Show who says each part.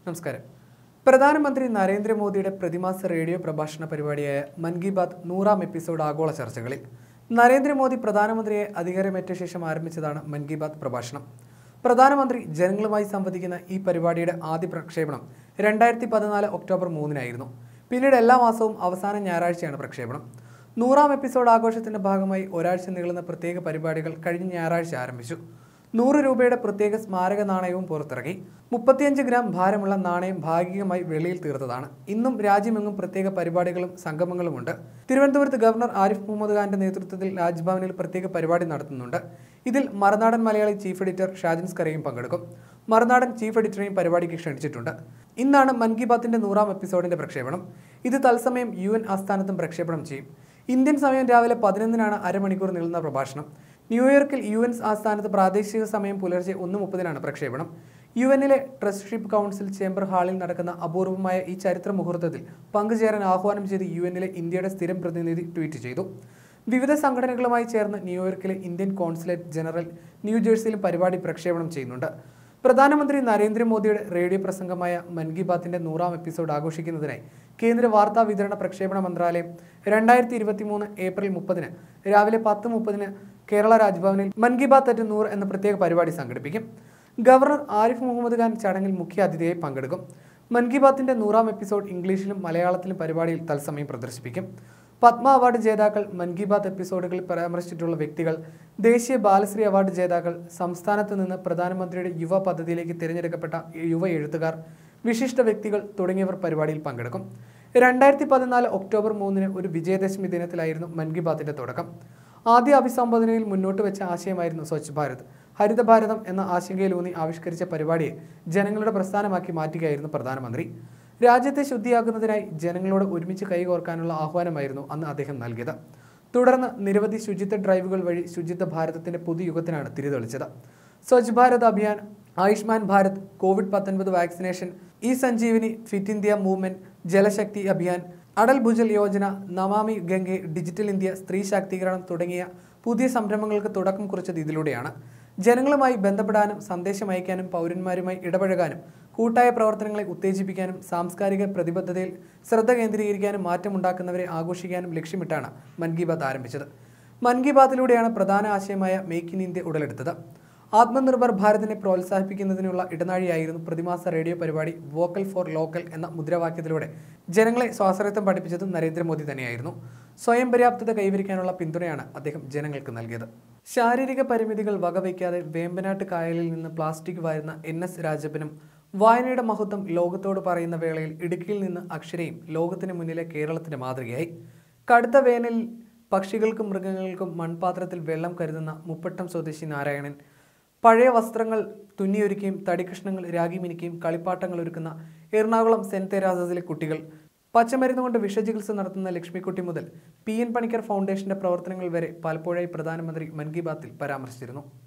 Speaker 1: നമസ്കാരം പ്രധാനമന്ത്രി നരേന്ദ്രമോദിയുടെ പ്രതിമാസ റേഡിയോ പ്രഭാഷണ പരിപാടിയായ മൻ കി ബാത് നൂറാം എപ്പിസോഡ് ആഗോള ചർച്ചകളിൽ നരേന്ദ്രമോദി പ്രധാനമന്ത്രിയെ അധികാരമേറ്റ ശേഷം ആരംഭിച്ചതാണ് മൻ കി ബാത് പ്രഭാഷണം പ്രധാനമന്ത്രി ജനങ്ങളുമായി സംവദിക്കുന്ന ഈ പരിപാടിയുടെ ആദ്യ പ്രക്ഷേപണം രണ്ടായിരത്തി പതിനാല് ഒക്ടോബർ മൂന്നിനായിരുന്നു പിന്നീട് എല്ലാ മാസവും അവസാന ഞായറാഴ്ചയാണ് പ്രക്ഷേപണം നൂറാം എപ്പിസോഡ് ആഘോഷത്തിന്റെ ഭാഗമായി ഒരാഴ്ച നീളുന്ന പ്രത്യേക പരിപാടികൾ കഴിഞ്ഞ ഞായറാഴ്ച ആരംഭിച്ചു നൂറ് രൂപയുടെ പ്രത്യേക സ്മാരക നാണയവും പുറത്തിറക്കി മുപ്പത്തിയഞ്ച് ഗ്രാം ഭാരമുള്ള നാണയം ഭാഗികമായി വെളിയിൽ തീർത്തതാണ് ഇന്നും രാജ്യമെങ്ങും പ്രത്യേക പരിപാടികളും സംഗമങ്ങളുമുണ്ട് തിരുവനന്തപുരത്ത് ഗവർണർ ആരിഫ് മുഹമ്മദ് ഖാന്റെ നേതൃത്വത്തിൽ രാജ്ഭവനിൽ പ്രത്യേക പരിപാടി നടത്തുന്നുണ്ട് ഇതിൽ മറുനാടൻ മലയാളി ചീഫ് എഡിറ്റർ ഷാജിൻ സ്കറിയും പങ്കെടുക്കും മറുനാടൻ ചീഫ് എഡിറ്ററെയും പരിപാടിക്ക് ക്ഷണിച്ചിട്ടുണ്ട് ഇന്നാണ് മൻ കി ബാത്തിന്റെ നൂറാം എപ്പിസോഡിന്റെ പ്രക്ഷേപണം ഇത് തത്സമയം യു എൻ ആസ്ഥാനത്തും പ്രക്ഷേപണം ചെയ്യും ഇന്ത്യൻ സമയം രാവിലെ പതിനൊന്നിനാണ് അരമണിക്കൂർ നീളുന്ന പ്രഭാഷണം ന്യൂയോർക്കിൽ യു എൻ ആസ്ഥാനത്ത് പ്രാദേശിക സമയം പുലർച്ചെ ഒന്ന് മുപ്പതിനാണ് പ്രക്ഷേപണം യു എന്നിലെ ട്രസ്റ്റ്ഷിപ്പ് കൗൺസിൽ ചേംബർ ഹാളിൽ നടക്കുന്ന അപൂർവമായ ഈ ചരിത്ര മുഹൂർത്തത്തിൽ പങ്കുചേരാൻ ആഹ്വാനം ചെയ്ത് യു എന്നിലെ ഇന്ത്യയുടെ സ്ഥിരം പ്രതിനിധി ട്വീറ്റ് ചെയ്തു വിവിധ സംഘടനകളുമായി ചേർന്ന് ന്യൂയോർക്കിലെ ഇന്ത്യൻ കോൺസുലേറ്റ് ജനറൽ ന്യൂജേഴ്സിയിലും പരിപാടി പ്രക്ഷേപണം ചെയ്യുന്നുണ്ട് പ്രധാനമന്ത്രി നരേന്ദ്രമോദിയുടെ റേഡിയോ പ്രസംഗമായ മൻ കി ബാത്തിന്റെ നൂറാം എപ്പിസോഡ് ആഘോഷിക്കുന്നതിനായി കേന്ദ്ര വാർത്താ വിതരണ പ്രക്ഷേപണ മന്ത്രാലയം രണ്ടായിരത്തി ഇരുപത്തി മൂന്ന് ഏപ്രിൽ മുപ്പതിന് രാവിലെ പത്ത് മുപ്പതിന് കേരള രാജ്ഭവനിൽ മൻ കി ബാത്ത് അറ്റ് നൂറ് എന്ന പ്രത്യേക പരിപാടി സംഘടിപ്പിക്കും ഗവർണർ ആരിഫ് മുഹമ്മദ് ഖാൻ ചടങ്ങിൽ മുഖ്യ അതിഥിയായി പങ്കെടുക്കും മൻ കി ബാത്തിന്റെ നൂറാം എപ്പിസോഡ് ഇംഗ്ലീഷിലും മലയാളത്തിലും പരിപാടിയിൽ തത്സമയം പ്രദർശിപ്പിക്കും പത്മ അവാർഡ് ജേതാക്കൾ മൻ കി ബാത്ത് എപ്പിസോഡുകളിൽ പരാമർശിച്ചിട്ടുള്ള വ്യക്തികൾ ദേശീയ ബാലശ്രീ അവാർഡ് ജേതാക്കൾ സംസ്ഥാനത്ത് നിന്ന് പ്രധാനമന്ത്രിയുടെ യുവ പദ്ധതിയിലേക്ക് തിരഞ്ഞെടുക്കപ്പെട്ട യുവ എഴുത്തുകാർ വിശിഷ്ട വ്യക്തികൾ തുടങ്ങിയവർ പരിപാടിയിൽ പങ്കെടുക്കും രണ്ടായിരത്തി പതിനാല് ഒക്ടോബർ മൂന്നിന് ഒരു വിജയദശമി ദിനത്തിലായിരുന്നു മൻ കി ബാത്തിന്റെ തുടക്കം ആദ്യ അഭിസംബോധനയിൽ മുന്നോട്ട് വെച്ച ആശയമായിരുന്നു സ്വച്ഛ് ഭാരത് ഹരിത ഭാരതം എന്ന ആശങ്കയിലൂന്നി ആവിഷ്കരിച്ച പരിപാടിയെ ജനങ്ങളുടെ പ്രസ്ഥാനമാക്കി മാറ്റുകയായിരുന്നു പ്രധാനമന്ത്രി രാജ്യത്തെ ശുദ്ധിയാക്കുന്നതിനായി ജനങ്ങളോട് ഒരുമിച്ച് കൈകോർക്കാനുള്ള ആഹ്വാനമായിരുന്നു അന്ന് അദ്ദേഹം നൽകിയത് തുടർന്ന് നിരവധി ശുചിത്വ ഡ്രൈവുകൾ വഴി ശുചിത്വ ഭാരതത്തിന്റെ പുതുയുഗത്തിനാണ് തിരിതെളിച്ചത് സ്വച്ഛ് ഭാരത് അഭിയാൻ ആയുഷ്മാൻ ഭാരത് കോവിഡ് പത്തൊൻപത് vaccination E Sanjeevani fit India movement Jalshakti Abhiyan Atal Bhujal Yojana Namami Gange digital India സ്ത്രീ ശാക്തീകരണം തുടങ്ങിയ പുതിയ സംരംഭങ്ങൾക്ക് തുടക്കം കുറിച്ചത് ഇതിലൂടെയാണ് ജനങ്ങളുമായി ബന്ധപ്പെടാനും സന്ദേശം അയക്കാനും പൗരന്മാരുമായി ഇടപഴകാനും കൂട്ടായ പ്രവർത്തനങ്ങളെ ഉത്തേജിപ്പിക്കാനും സാംസ്കാരിക പ്രതിബദ്ധതയിൽ ശ്രദ്ധ കേന്ദ്രീകരിക്കാനും മാറ്റമുണ്ടാക്കുന്നവരെ ആഘോഷിക്കാനും ലക്ഷ്യമിട്ടാണ് മൻ കി ബാത്ത് ആരംഭിച്ചത് മൻ കി ബാത്തിലൂടെയാണ് പ്രധാന ആശയമായ മേക്ക് ഇൻ ഇന്ത്യ ഉടലെടുത്തത് ആത്മനിർഭർ ഭാരതിനെ പ്രോത്സാഹിപ്പിക്കുന്നതിനുള്ള ഇടനാഴിയായിരുന്നു പ്രതിമാസ റേഡിയോ പരിപാടി വോക്കൽ ഫോർ ലോക്കൽ എന്ന മുദ്രാവാക്യത്തിലൂടെ ജനങ്ങളെ സ്വാശ്രയത്വം പഠിപ്പിച്ചതും നരേന്ദ്രമോദി തന്നെയായിരുന്നു സ്വയം പര്യാപ്തത കൈവരിക്കാനുള്ള പിന്തുണയാണ് അദ്ദേഹം ജനങ്ങൾക്ക് നൽകിയത് ശാരീരിക പരിമിതികൾ വകവയ്ക്കാതെ വേമ്പനാട്ട് കായലിൽ നിന്ന് പ്ലാസ്റ്റിക് വാരുന്ന എൻ എസ് രാജപ്പനും വായനയുടെ മഹത്വം ലോകത്തോട് പറയുന്ന വേളയിൽ ഇടുക്കിയിൽ നിന്ന് അക്ഷരയും ലോകത്തിന് മുന്നിലെ കേരളത്തിന്റെ മാതൃകയായി കടുത്ത വേനലിൽ പക്ഷികൾക്കും മൃഗങ്ങൾക്കും മൺപാത്രത്തിൽ വെള്ളം കരുതുന്ന മുപ്പട്ടം സ്വദേശി നാരായണൻ പഴയ വസ്ത്രങ്ങൾ തുന്നിയൊരുക്കുകയും തടിക്കഷ്ണങ്ങൾ രാഗി മിനിക്കുകയും കളിപ്പാട്ടങ്ങൾ ഒരുക്കുന്ന എറണാകുളം സെന്റ് തെരാസസിലെ കുട്ടികൾ പച്ചമരുന്ന് കൊണ്ട് വിഷചികിത്സ നടത്തുന്ന ലക്ഷ്മിക്കുട്ടി മുതൽ പി എൻ പണിക്കർ ഫൗണ്ടേഷന്റെ പ്രവർത്തനങ്ങൾ വരെ പലപ്പോഴായി പ്രധാനമന്ത്രി മൻ കി ബാത്തിൽ പരാമർശിച്ചിരുന്നു